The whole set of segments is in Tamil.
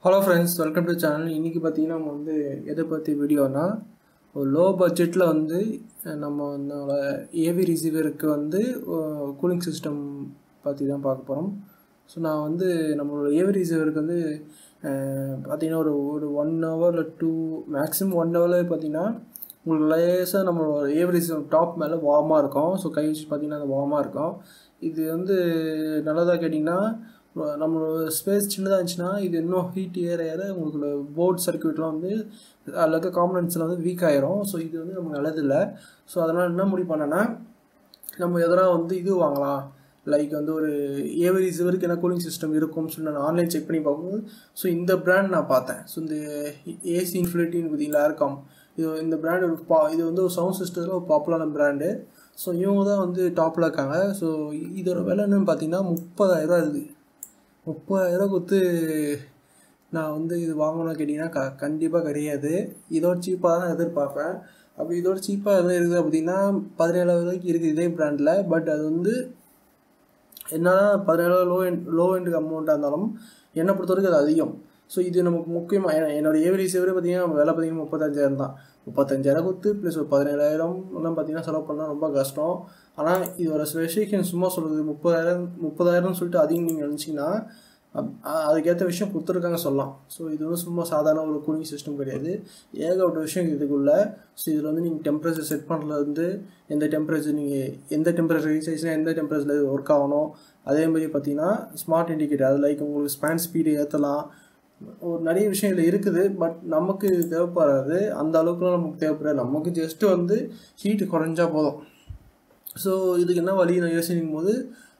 hello friends welcome to channel இன்றைக்கி பார்த்தீங்கன்னா நம்ம வந்து எதை பற்றி வீடியோனா ஒரு லோ பட்ஜெட்டில் வந்து அஹ், நம்ம நம்மளோட ஏவி ரிசீவருக்கு வந்து கூலிங் சிஸ்டம் பற்றி தான் பார்க்க போகிறோம் ஸோ நான் வந்து நம்மளோட ஏவி ரிசீவருக்கு வந்து அஹ், பார்த்தீங்கன்னா ஒரு ஒரு ஒன் ஹவர் இல்லை டூ மேக்ஸிமம் ஒன் ஹவரில் பார்த்தீங்கன்னா உங்களுக்கு லேசாக நம்மளோட ஏவி ரிசீவர் டாப் மேலே வார்மாக இருக்கும் ஸோ கை வச்சு பார்த்தீங்கன்னா அது வார்மாக இருக்கும் இது வந்து நல்லதாக கேட்டிங்கன்னா நம்மளோட ஸ்பேஸ் சின்னதாக இருந்துச்சுன்னா இது இன்னும் ஹீட் ஏற ஏற உங்களுக்கு போர்ட் சர்க்கியூட்லாம் வந்து அதில் இருக்க காம்பனன்ட்ஸில் வந்து வீக் ஆயிரும் ஸோ இது வந்து நமக்கு நல்லதில்லை ஸோ அதனால் என்ன முடிவு பண்ணேன்னா நம்ம எதனா வந்து இது வாங்கலாம் லைக் வந்து ஒரு ஏவி ரிசீவருக்கு என்ன கூலிங் சிஸ்டம் இருக்கும்னு சொல்லி நான் ஆன்லைன் செக் பண்ணி பார்க்கும்போது ஸோ இந்த பிராண்ட் நான் பார்த்தேன் ஸோ இந்த ஏசி இன்ஃபினிட்டின்னு பார்த்தீங்களா ஏர்காம் இது இந்த பிராண்ட் ஒரு பா இது வந்து ஒரு சவுண்ட் சிஸ்டத்தில் ஒரு பாப்புலரான பிராண்டு ஸோ இவங்க தான் வந்து டாப்பில் இருக்காங்க ஸோ இதோட விலை என்னன்னு பார்த்தீங்கன்னா முப்பதாயிரரூவா இருக்குது முப்பதாயிரம் கொடுத்து நான் வந்து இது வாங்கணும்னு கேட்டிங்கன்னா க கண்டிப்பாக கிடையாது இதோட சீப்பாக தான் நான் எதிர்பார்ப்பேன் அப்படி இதோட சீப்பாக எதுவும் இருக்குது அப்படின்னா பதினேழாயிரம் ரூபாய்க்கு இருக்குது இதே பிராண்டில் பட் அது வந்து என்னதான் பதினேழாயிரம் லோ எண்ட் லோ எண்டுக்கு அமௌண்ட்டாக இருந்தாலும் என்னை பொறுத்த வரைக்கும் அது அதிகம் ஸோ இது நமக்கு முக்கியமாக எ- என்னோட ஏவரி சேவரே பார்த்தீங்கன்னா விலை பார்த்தீங்கன்னா முப்பத்தஞ்சாயிரம் தான் முப்பத்தஞ்சாயிரம் கொடுத்து ப்ளஸ் ஒரு பதினேழாயிரம் எல்லாம் பார்த்தீங்கன்னா செலவு பண்ணால் ரொம்ப கஷ்டம் ஆனால் இதோட ஸ்பெசிஃபிகேஷன் சும்மா சொல்லுது முப்பதாயிரம் முப்பதாயிரம்னு சொல்லிட்டு அதிகம் நீங்கள் நினச்சிங்கன்னா அப்- அ- அதுக்கேற்ற விஷயம் கொடுத்துருக்காங்க சொல்லலாம் ஸோ இது வந்து சும்மா சாதாரண ஒரு கூலிங் சிஸ்டம் கிடையாது ஏகப்பட்ட விஷயம் இதுக்குள்ள ஸோ இதில் வந்து நீங்கள் டெம்பரேச்சர் செட் பண்ணுறதுலேருந்து எந்த டெம்பரேச்சர் நீங்கள் எந்த டெம்பரேச்சர் ரீச் ஆயிடுச்சுன்னா எந்த டெம்பரேச்சரில் ஒர்க் ஆகணும் அதே மாதிரி பார்த்தீங்கன்னா ஸ்மார்ட் இண்டிகேட்டர் அது லைக் உங்களுக்கு ஸ்பேன் ஸ்பீடு ஏற்றலாம் ஒரு நிறைய விஷயம் இதில் இருக்குது பட் நமக்கு இது தேவைப்படாது அந்த அளவுக்குலாம் நமக்கு தேவைப்படாது நமக்கு ஜஸ்ட்டு வந்து ஹீட்டு குறைஞ்சா போதும் ஸோ இதுக்கு என்ன வழி நான் யோசிக்கும் போது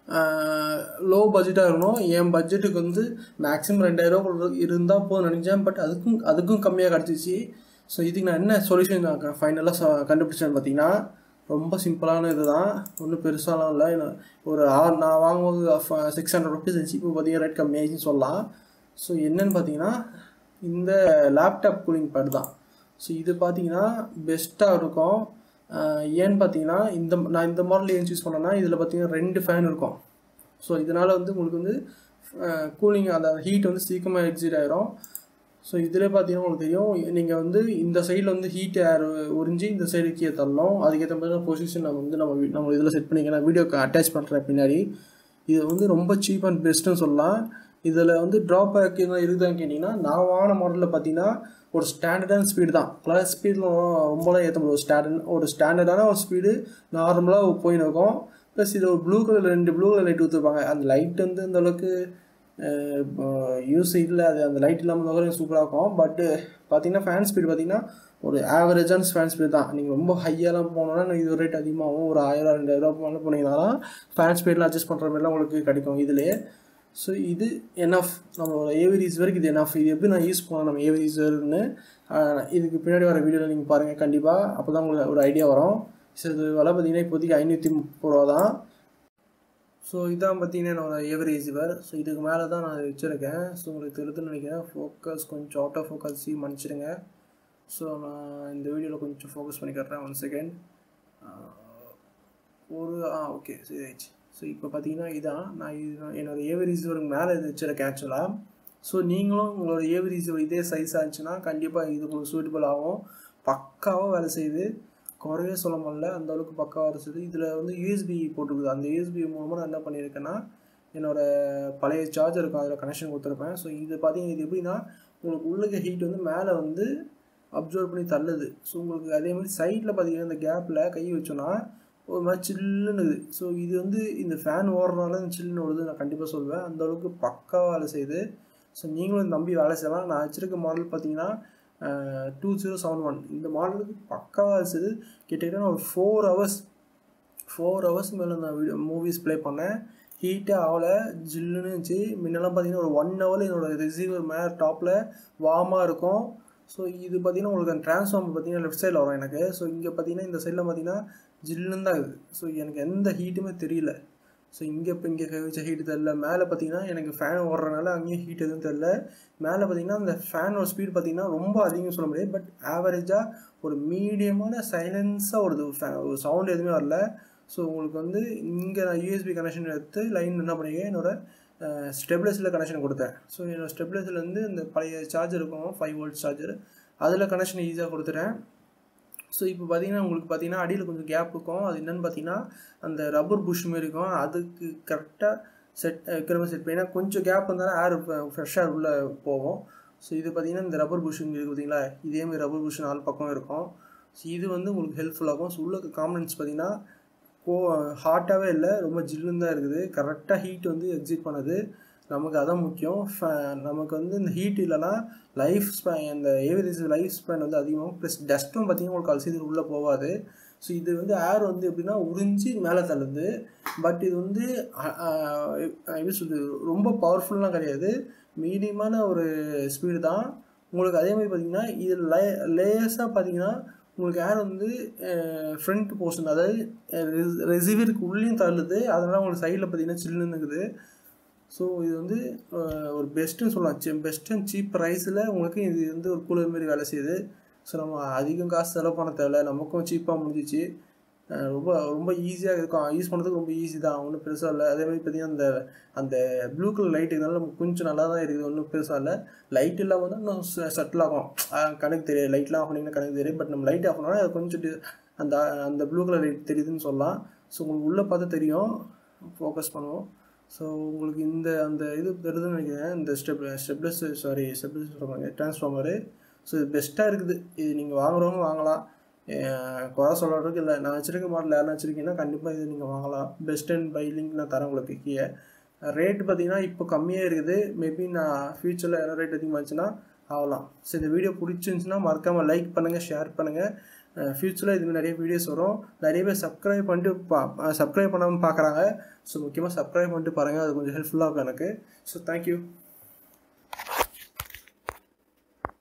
லோ பட்ஜெட்டாக இருக்கணும் என் பட்ஜெட்டுக்கு வந்து மேக்ஸிமம் ரெண்டாயிரம் இருந்தால் போதும் நினச்சேன் பட் அதுக்கும் அதுக்கும் கம்மியாக கிடச்சிச்சு ஸோ இதுக்கு நான் என்ன சொல்யூஷன் நான் ஃபைனலாக கண்டுபிடிச்சேன்னு பார்த்தீங்கன்னா ரொம்ப சிம்பிளான இது தான் ஒன்றும் பெருசாலாம் இல்லை என்ன- ஒரு ஆ- நான் வாங்கும்போது சிக்ஸ் ஹண்ட்ரட் ருபீஸ் இருந்துச்சு இப்போ பார்த்தீங்கன்னா ரேட் கம்மியாகிடுச்சுன்னு சொல்லலாம் ஸோ என்னன்னு பார்த்தீங்கன்னா இந்த லேப்டாப் கூலிங் பேட் தான் ஸோ இது பார்த்தீங்கன்னா பெஸ்ட்டாக இருக்கும் ஆஹ் ஏன்னு பார்த்தீங்கன்னா இந்த நான் இந்த மாடல் ஏன் சூஸ் பண்ணேன்னா இதில் பார்த்தீங்கன்னா ரெண்டு ஃபேன் இருக்கும் ஸோ இதனால் வந்து உங்களுக்கு வந்து கூலிங் அந்த ஹீட் வந்து சீக்கிரமாக எக்ஸிட் ஆயிரும் ஸோ இதில் பார்த்தீங்கன்னா உங்களுக்கு தெரியும் நீங்கள் வந்து இந்த சைடில் வந்து ஹீட் ஏர் உறிஞ்சி இந்த சைடு கீழே தள்ளணும் அதுக்கேற்ற மாதிரி பொசிஷன் நம்ம வந்து நம்ம வி- நம்ம இதில் செட் பண்ணிக்கலாம் நான் வீடியோக்கு அட்டாச் பண்ணுறேன் பின்னாடி இது வந்து ரொம்ப சீப் அண்ட் பெஸ்ட்டுன்னு சொல்லலாம் இதில் வந்து ட்ராப் பேக் என்ன இருக்குதான்னு கேட்டிங்கன்னா நான் வாங்கின மாடலில் பார்த்தீங்கன்னா ஒரு ஸ்டாண்டர்டான ஸ்பீடு தான் கிளாஸ் ஸ்பீடில் ரொம்பலாம் ஏற்ற முடியும் ஸ்டாண்டர்ட் ஒரு ஸ்டாண்டர்டான ஒரு ஸ்பீடு நார்மலாக போயின்னு இருக்கும் ப்ளஸ் இது ஒரு ப்ளூ கலர் ரெண்டு ப்ளூ கலர் லைட் ஊற்றுருப்பாங்க அந்த லைட் வந்து அந்த அளவுக்கு யூஸ் இல்லை அது அந்த லைட் இல்லாமல் இருந்தாலும் சூப்பராக இருக்கும் பட்டு பார்த்தீங்கன்னா ஃபேன் ஸ்பீடு பார்த்தீங்கன்னா ஒரு ஆவரேஜான ஃபேன் ஸ்பீடு தான் நீங்கள் ரொம்ப ஹையாலாம் போனோன்னா இது ரேட் அதிகமாகும் ஒரு ஆயிரம் ரெண்டாயிரம் மேலே போனீங்கன்னா தான் ஃபேன் ஸ்பீட்லாம் அட்ஜஸ்ட் பண்ணுற மாதிரிலாம் உங்களுக்கு கிடைக்கும் இதுலேயே ஸோ இது என்எஃப் நம்மளோட ஏவிரிஸ் வரைக்கும் இது என்எஃப் இது எப்படி நான் யூஸ் பண்ணேன் நம்ம ஏவிரிஸ்னு இதுக்கு பின்னாடி வர வீடியோவில் நீங்கள் பாருங்கள் கண்டிப்பாக அப்போ தான் உங்களுக்கு ஒரு ஐடியா வரும் ஸோ இது விலை பார்த்தீங்கன்னா இப்போதைக்கு ஐநூற்றி முப்பது ரூபா தான் ஸோ இதான் பார்த்தீங்கன்னா என்னோட ஏவர் ரிசீவர் ஸோ இதுக்கு மேலே தான் நான் வச்சுருக்கேன் ஸோ உங்களுக்கு தெரியுதுன்னு நினைக்கிறேன் ஃபோக்கஸ் கொஞ்சம் அவுட் ஆஃப் ஃபோக்கஸ் மன்னிச்சிடுங்க ஸோ நான் இந்த வீடியோவில் கொஞ்சம் ஃபோக்கஸ் பண்ணி காட்டுறேன் ஒன் செகண்ட் ஒரு ஆ ஓகே சரி ஆயிடுச்சு ஸோ இப்போ பார்த்தீங்கன்னா இதான் நான் இது நான் என்னோட ஏவி ரிசீவருக்கு மேலே இது வச்சுருக்கேன் ஆக்சுவலாக ஸோ நீங்களும் உங்களோட ஏவி ரிசீவர் இதே சைஸ் ஆச்சுன்னா கண்டிப்பாக இது உங்களுக்கு சூட்டபிள் ஆகும் பக்காவாக வேலை செய்யுது குறைவே சொல்ல முடியல அந்த அளவுக்கு பக்காவாக வேலை செய்யுது இதில் வந்து யூஎஸ்பி போட்டுருக்குது அந்த யூஎஸ்பி மூலமாக நான் என்ன பண்ணியிருக்கேன்னா என்னோட பழைய சார்ஜர் இருக்கும் அதில் கனெக்ஷன் கொடுத்துருப்பேன் ஸோ இது பார்த்தீங்கன்னா இது எப்படின்னா உங்களுக்கு உள்ளுக்க ஹீட் வந்து மேலே வந்து அப்சர்வ் பண்ணி தள்ளுது ஸோ உங்களுக்கு அதே மாதிரி சைடில் பார்த்தீங்கன்னா இந்த கேப்பில் கை வச்சோன்னா ஒரு மாதிரி சில்லுன்னுது ஸோ இது வந்து இந்த ஃபேன் ஓடுறதுனால இந்த சில்லுன்னு ஓடுது நான் கண்டிப்பாக சொல்வேன் அந்த அளவுக்கு பக்காவாக வேலை செய்யுது ஸோ நீங்களும் நம்பி வேலை செய்யலாம் நான் வச்சிருக்க மாடல் பார்த்தீங்கன்னா டூ ஜீரோ செவன் ஒன் இந்த மாடலுக்கு பக்காவாக வேலை செய்யுது கிட்டத்தட்ட நான் ஒரு ஃபோர் ஹவர்ஸ் ஃபோர் ஹவர்ஸ் மேலே நான் வீடியோ மூவிஸ் ப்ளே பண்ணேன் ஹீட்டே ஆகலை ஜில்லுன்னு இருந்துச்சு முன்னெல்லாம் பார்த்தீங்கன்னா ஒரு ஒன் ஹவரில் என்னோட ரிசீவர் மேலே டாப்பில் வார்மாக இருக்கும் ஸோ இது பார்த்தீங்கன்னா உங்களுக்கு அந்த ட்ரான்ஸ்ஃபார்மர் பார்த்தீங்கன்னா லெஃப்ட் சைடில் வரும் எனக்கு ஸோ இங்கே பார்த்தீங்கன்னா இந்த சைடில் பார்த்தீங்கன்னா ஜில்லுன்னு தான் இருக்குது ஸோ எனக்கு எந்த ஹீட்டுமே தெரியல ஸோ இங்கே இப்போ இங்கே கை வச்ச ஹீட்டு தெரில மேலே பார்த்தீங்கன்னா எனக்கு ஃபேன் ஓடுறதுனால அங்கேயும் ஹீட் எதுவும் தெரில மேலே பார்த்தீங்கன்னா அந்த ஃபேனோட ஸ்பீட் பார்த்தீங்கன்னா ரொம்ப அதிகம் சொல்ல முடியாது பட் ஆவரேஜாக ஒரு மீடியமான சைலன்ஸாக ஓடுது ஃபே- ஒரு சவுண்ட் எதுவுமே வரல ஸோ உங்களுக்கு வந்து இங்கே நான் யூஎஸ்பி கனெக்ஷன் எடுத்து லைன் என்ன பண்ணியிருக்கேன் என்னோட ஸ்டெபிலைஸில் கனெக்ஷன் கொடுத்தேன் ஸோ என்னோடய ஸ்டெபிலைஸர்லேருந்து இந்த பழைய சார்ஜர் இருக்கும் ஃபைவ் வோல்ட் சார்ஜர் அதில் கனெக்ஷன் ஈஸியாக கொடுத்துட்டேன் ஸோ இப்போ பார்த்தீங்கன்னா உங்களுக்கு பார்த்தீங்கன்னா அடியில் கொஞ்சம் கேப் இருக்கும் அது என்னென்னு பார்த்தீங்கன்னா அந்த ரப்பர் புஷ் மாரி இருக்கும் அதுக்கு கரெக்டாக செட் வைக்கிற மாதிரி செட் பண்ணி கொஞ்சம் கேப் இருந்தாலும் ஏர் ஃப்ரெஷ்ஷாக உள்ளே போகும் ஸோ இது பார்த்தீங்கன்னா இந்த ரப்பர் புஷ் இருக்குது பார்த்தீங்களா இதேமாதிரி ரப்பர் புஷ் நாலு பக்கம் இருக்கும் ஸோ இது வந்து உங்களுக்கு ஹெல்ப்ஃபுல்லாகும் ஸோ உள்ள காம்பனன்ட்ஸ் பார்த்தீங்கன்னா கோ ஹாட்டாகவே இல்லை ரொம்ப ஜில்லுன்னு தான் இருக்குது கரெக்டாக ஹீட் வந்து எக்ஸிட் பண்ணுது நமக்கு அதான் முக்கியம் நமக்கு வந்து இந்த ஹீட் இல்லைனா லைஃப் ஸ்பேன் இந்த ஏவரேஜ் லைஃப் ஸ்பேன் வந்து அதிகமாகும் ப்ளஸ் டஸ்ட்டும் பார்த்திங்கன்னா உங்களுக்கு அல்சீது உள்ளே போகாது ஸோ இது வந்து ஏர் வந்து எப்படின்னா உறிஞ்சி மேலே தள்ளுது பட் இது வந்து எப்படி சொல்கிறது ரொம்ப பவர்ஃபுல்லாம் கிடையாது மீடியமான ஒரு ஸ்பீடு தான் உங்களுக்கு அதே மாதிரி பார்த்திங்கன்னா இது லே லேயர்ஸாக பார்த்தீங்கன்னா உங்களுக்கு ஏர் வந்து ஃப்ரண்ட் போர்ஷன் அதாவது ரெசிவியருக்கு உள்ளேயும் தள்ளுது அதனால் உங்களுக்கு சைடில் பார்த்தீங்கன்னா சில்லுன்னு இருக்குது ஸோ இது வந்து ஒரு பெஸ்ட்டுன்னு சொல்லலாம் பெஸ்ட் அண்ட் சீப் ப்ரைஸில் உங்களுக்கு இது வந்து ஒரு கூலர் மாரி வேலை செய்யுது ஸோ நம்ம அதிகம் காசு செலவு பண்ண தேவையில்ல நமக்கும் சீப்பாக முடிஞ்சிச்சு ரொம்ப ரொம்ப ஈஸியாக இருக்கும் யூஸ் பண்ணுறதுக்கு ரொம்ப ஈஸி தான் ஒன்றும் பெருசாக இல்லை அதே மாதிரி பார்த்தீங்கன்னா அந்த அந்த ப்ளூ கலர் லைட் இருந்தாலும் நமக்கு கொஞ்சம் நல்லா தான் இருக்குது ஒன்றும் பெருசாக இல்லை லைட் இல்லாமல் தான் இன்னும் சட்டில் ஆகும் கணக்கு தெரியாது லைட்லாம் ஆஃப் பண்ணிங்கன்னா கணக்கு தெரியும் பட் நம்ம லைட் ஆஃப் பண்ணோன்னா அது கொஞ்சம் அந்த அந்த ப்ளூ கலர் லைட் தெரியுதுன்னு சொல்லலாம் ஸோ உங்களுக்கு உள்ளே பார்த்தா தெரியும் ஃபோக்கஸ் பண்ணுவோம் ஸோ உங்களுக்கு இந்த அந்த இது பெறுதுன்னு நினைக்கிறேன் இந்த ஸ்டெப் ஸ்டெப்லெஸ் சாரி ஸ்டெப்லெஸ் சொல்கிறாங்க டிரான்ஸ்ஃபார்மரு ஸோ இது பெஸ்ட்டாக இருக்குது இது நீங்கள் வாங்குறவங்க வாங்கலாம் குறை சொல்கிறதுக்கு இல்லை நான் வச்சுருக்க மாடல் யாரும் வச்சுருக்கீங்கன்னா கண்டிப்பாக இது நீங்கள் வாங்கலாம் பெஸ்ட் அண்ட் பை லிங்க் நான் தரேன் உங்களுக்கு கீழே ரேட் பார்த்தீங்கன்னா இப்போ கம்மியாக இருக்குது மேபி நான் ஃப்யூச்சரில் என்ன ரேட் அதிகமாச்சுன்னா ஆகலாம் ஸோ இந்த வீடியோ பிடிச்சிருந்துச்சுன்னா மறக்காமல் லைக் பண்ணுங்கள் ஷேர் பண்ணுங்கள் ஃப்யூச்சரில் இதுமாதிரி நிறைய வீடியோஸ் வரும் நிறைய பேர் சப்ஸ்கிரைப் பண்ணிட்டு பா சப்ஸ்கிரைப் பண்ணாமல் பார்க்குறாங்க ஸோ முக்கியமாக சப்ஸ்கிரைப் பண்ணிட்டு பாருங்கள் அது கொஞ்சம் ஹெல்ப்ஃபுல்லாக இருக்கும் எனக்கு ஸோ தேங்க்யூ